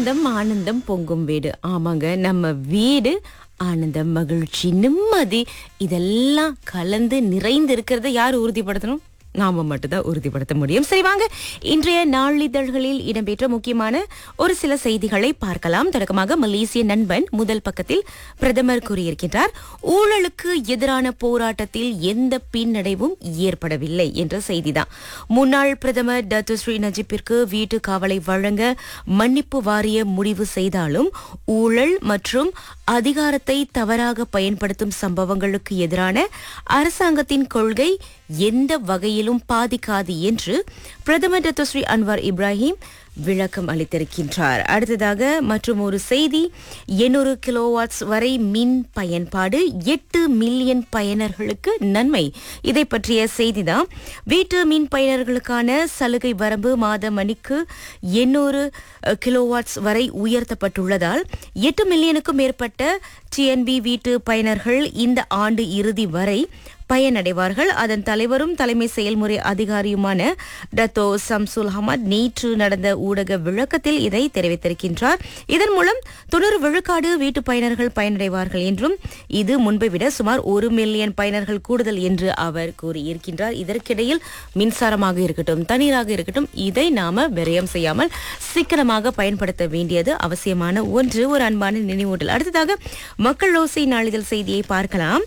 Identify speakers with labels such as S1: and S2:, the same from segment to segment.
S1: ஆனந்தம் ஆனந்தம் பொங்கும் வீடு ஆமாங்க நம்ம வீடு ஆனந்தம் மகிழ்ச்சி நிம்மதி இதெல்லாம் கலந்து நிறைந்து இருக்கிறத யார் உறுதிப்படுத்தணும் நாம மட்டும்தான் உறுதிப்படுத்த முடியும் சரி வாங்க இன்றைய நாளிதழ்களில் இடம்பெற்ற முக்கியமான ஒரு சில செய்திகளை பார்க்கலாம் தொடக்கமாக மலேசிய நண்பன் முதல் பக்கத்தில் பிரதமர் கூறியிருக்கின்றார் ஊழலுக்கு எதிரான போராட்டத்தில் எந்த பின்னடைவும் ஏற்படவில்லை என்ற செய்திதான் முன்னாள் பிரதமர் டாக்டர் ஸ்ரீ நஜிப்பிற்கு வீட்டு காவலை வழங்க மன்னிப்பு வாரிய முடிவு செய்தாலும் ஊழல் மற்றும் அதிகாரத்தை தவறாக பயன்படுத்தும் சம்பவங்களுக்கு எதிரான அரசாங்கத்தின் கொள்கை எந்த வகையிலும் பாதிக்காது என்று பிரதமர் டாக்டர் ஸ்ரீ அன்வார் இப்ராஹிம் விளக்கம் அளித்திருக்கின்றார் அடுத்ததாக மற்றும் ஒரு செய்தி எண்ணூறு கிலோவாட்ஸ் வரை மின் பயன்பாடு எட்டு மில்லியன் பயனர்களுக்கு நன்மை இதை பற்றிய செய்திதான் வீட்டு மின் பயனர்களுக்கான சலுகை வரம்பு மாத மணிக்கு எண்ணூறு கிலோவாட்ஸ் வரை உயர்த்தப்பட்டுள்ளதால் எட்டு மில்லியனுக்கும் மேற்பட்ட டிஎன்பி வீட்டு பயனர்கள் இந்த ஆண்டு இறுதி வரை பயனடைவார்கள் அதன் தலைவரும் தலைமை செயல்முறை அதிகாரியுமான டத்தோ சம்சுல் அஹமத் நேற்று நடந்த ஊடக விளக்கத்தில் இதை தெரிவித்திருக்கின்றார் இதன் மூலம் தொண்ணூறு விழுக்காடு வீட்டு பயனர்கள் பயனடைவார்கள் என்றும் இது முன்பை விட சுமார் ஒரு மில்லியன் பயனர்கள் கூடுதல் என்று அவர் கூறியிருக்கின்றார் இதற்கிடையில் மின்சாரமாக இருக்கட்டும் தண்ணீராக இருக்கட்டும் இதை நாம விரயம் செய்யாமல் சிக்கனமாக பயன்படுத்த வேண்டியது அவசியமான ஒன்று ஒரு அன்பான நினைவூட்டல் அடுத்ததாக மக்கள் ஓசை நாளிதழ் செய்தியை பார்க்கலாம்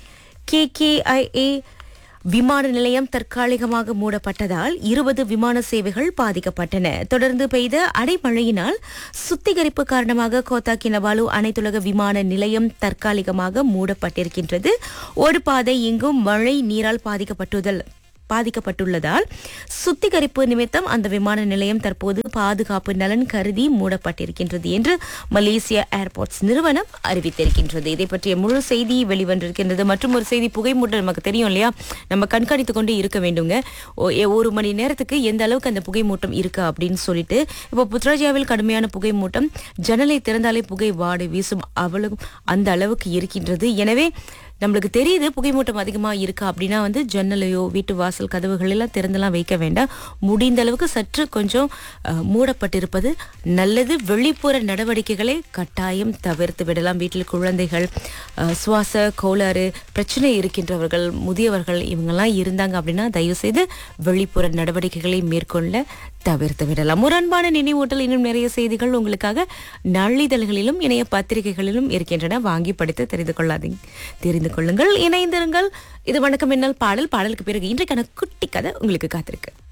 S1: கேகேஐஏ விமான நிலையம் தற்காலிகமாக மூடப்பட்டதால் இருபது விமான சேவைகள் பாதிக்கப்பட்டன தொடர்ந்து பெய்த அடைமழையினால் சுத்திகரிப்பு காரணமாக கோத்தா கினபாலு அனைத்துலக விமான நிலையம் தற்காலிகமாக மூடப்பட்டிருக்கின்றது ஒரு பாதை இங்கும் மழை நீரால் பாதிக்கப்பட்டுதல் பாதிக்கப்பட்டுள்ளதால் சுத்திகரிப்பு நிமித்தம் அந்த விமான நிலையம் தற்போது பாதுகாப்பு நலன் கருதி மூடப்பட்டிருக்கின்றது என்று மலேசிய ஏர்போர்ட்ஸ் நிறுவனம் அறிவித்திருக்கின்றது இதை பற்றிய முழு செய்தி வெளிவந்திருக்கின்றது மற்றும் ஒரு செய்தி புகைமூட்டம் நமக்கு தெரியும் இல்லையா நம்ம கண்காணித்து கொண்டு இருக்க வேண்டுங்க ஒ- எ- ஒரு மணி நேரத்துக்கு எந்த அளவுக்கு அந்த புகைமூட்டம் இருக்கு அப்படின்னு சொல்லிட்டு இப்போ புத்ராஜியாவில் கடுமையான புகைமூட்டம் ஜன்னலை திறந்தாலே புகை வாடை வீசும் அவ்வளவு அந்த அளவுக்கு இருக்கின்றது எனவே நம்மளுக்கு தெரியுது புகைமூட்டம் அதிகமாக இருக்கா அப்படின்னா வந்து ஜன்னலையோ வீட்டு வாசல் கதவுகள் எல்லாம் திறந்தெல்லாம் வைக்க வேண்டாம் முடிந்த அளவுக்கு சற்று கொஞ்சம் அஹ், மூடப்பட்டிருப்பது நல்லது வெளிப்புற நடவடிக்கைகளை கட்டாயம் தவிர்த்து விடலாம் வீட்டில் குழந்தைகள் அஹ், சுவாச கோளாறு பிரச்சனை இருக்கின்றவர்கள் முதியவர்கள் இவங்கெல்லாம் இருந்தாங்க அப்படின்னா தயவு செய்து வெளிப்புற நடவடிக்கைகளை மேற்கொள்ள தவிர்த்து விடலாம் ஒரு அன்பான நினைவூட்டல் இன்னும் நிறைய செய்திகள் உங்களுக்காக நாளிதழ்களிலும் இணைய பத்திரிகைகளிலும் இருக்கின்றன வாங்கி படித்து தெரிந்து கொள்ளாதீங்க தெரிந்து கொள்ளுங்கள் இணைந்திருங்கள் இது வணக்கம் என்னல் பாடல் பாடலுக்கு பிறகு இன்றைக்கான குட்டி கதை உங்களுக்கு காத்திருக்கு